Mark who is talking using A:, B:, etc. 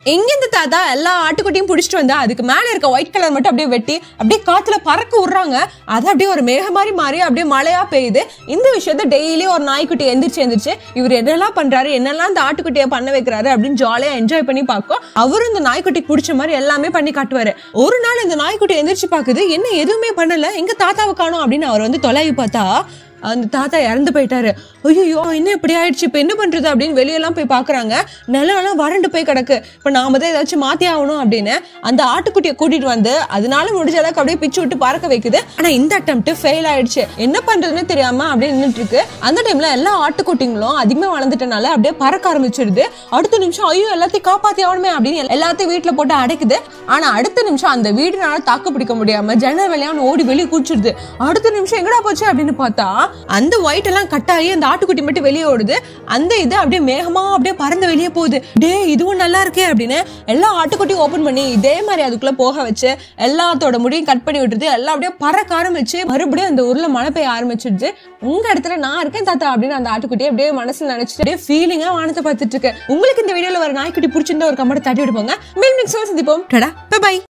A: எங்க இந்த தாத்தா எல்லா ஆட்டுக்குட்டியும் பிடிச்சிட்டு வந்தா அதுக்கு மேல இருக்க ஒயிட் கலர் மட்டும் அப்படியே வெட்டி அப்படியே காத்துல பறக்க விடுறாங்க அது அப்படியே ஒரு மேக மாதிரி மாறி அப்படியே மழையா பெய்யுது இந்த விஷயத்த டெய்லி ஒரு நாய்க்குட்டி எந்திரிச்சு எந்திரிச்சு இவர் என்னெல்லாம் பண்றாரு என்னெல்லாம் இந்த ஆட்டுக்குட்டியை பண்ண வைக்கிறாரு அப்படின்னு ஜாலியா என்ஜாய் பண்ணி பார்க்கும் அவரும் இந்த நாய்க்குட்டிக்கு பிடிச்ச மாதிரி எல்லாமே பண்ணி காட்டுவாரு ஒரு நாள் இந்த நாய்க்குட்டி எந்திரிச்சு பாக்குது என்ன எதுவுமே பண்ணல எங்க தாத்தாவை காணோம் அப்படின்னு அவர் வந்து தொலைவி பார்த்தா அந்த தாத்தா இறந்து போயிட்டாரு ஐயோ என்ன இப்படி ஆயிடுச்சு இப்போ என்ன பண்றது அப்படின்னு வெளியெல்லாம் போய் பாக்குறாங்க நிலம்லாம் வறண்டு போய் கிடக்கு இப்போ நாம தான் ஏதாச்சும் மாத்தி ஆகணும் அப்படின்னு அந்த ஆட்டுக்குட்டியை கூட்டிட்டு வந்து அதனால முடிஞ்ச அளவுக்கு அப்படியே பிச்சு விட்டு பறக்க வைக்குது ஆனா இந்த அட்டம் ஃபெயில் ஆயிடுச்சு என்ன பண்றதுன்னு தெரியாம அப்படியே நின்றுட்டு இருக்கு அந்த டைம்ல எல்லா ஆட்டுக்குட்டிங்களும் அதிகமா வளர்ந்துட்டனால அப்படியே பறக்க ஆரம்பிச்சிடுது அடுத்த நிமிஷம் ஐயோ எல்லாத்தையும் காப்பாத்தி ஆகணுமே அப்படின்னு எல்லாத்தையும் வீட்டுல போட்டு அடைக்குது ஆனா அடுத்த நிமிஷம் அந்த வீடுனால தாக்கு பிடிக்க முடியாம ஜன்னல் வழியான்னு ஓடி வெளியே குடிச்சிடுது அடுத்த நிமிஷம் எங்கடா போச்சு அப்படின்னு பார்த்தா அந்த ஒயிட் எல்லாம் கட் ஆகி அந்த ஆட்டுக்குட்டி மட்டும் வெளியே ஓடுது அந்த இது அப்படியே மேகமா அப்படியே பறந்து வெளியே போகுது டே இதுவும் நல்லா இருக்கே அப்படின்னு எல்லா ஆட்டுக்குட்டியும் ஓபன் பண்ணி இதே மாதிரி அதுக்குள்ள போக வச்சு எல்லாத்தோட முடியும் கட் பண்ணி விட்டுருது எல்லாம் அப்படியே பறக்க ஆரம்பிச்சு மறுபடியும் அந்த ஊர்ல மழை பெய்ய ஆரம்பிச்சிடுது உங்க இடத்துல நான் இருக்கேன் தாத்தா அப்படின்னு அந்த ஆட்டுக்குட்டி அப்படியே மனசுல நினைச்சிட்டு அப்படியே ஃபீலிங்கா வானத்தை பார்த்துட்டு இருக்கு உங்களுக்கு இந்த வீடியோல வர நாய்க்குட்டி பிடிச்சிருந்தா ஒரு கமெண்ட் தட்டி விடுப்போங்க மீன் நெக்ஸ்ட் சந்திப்போம் டடா பை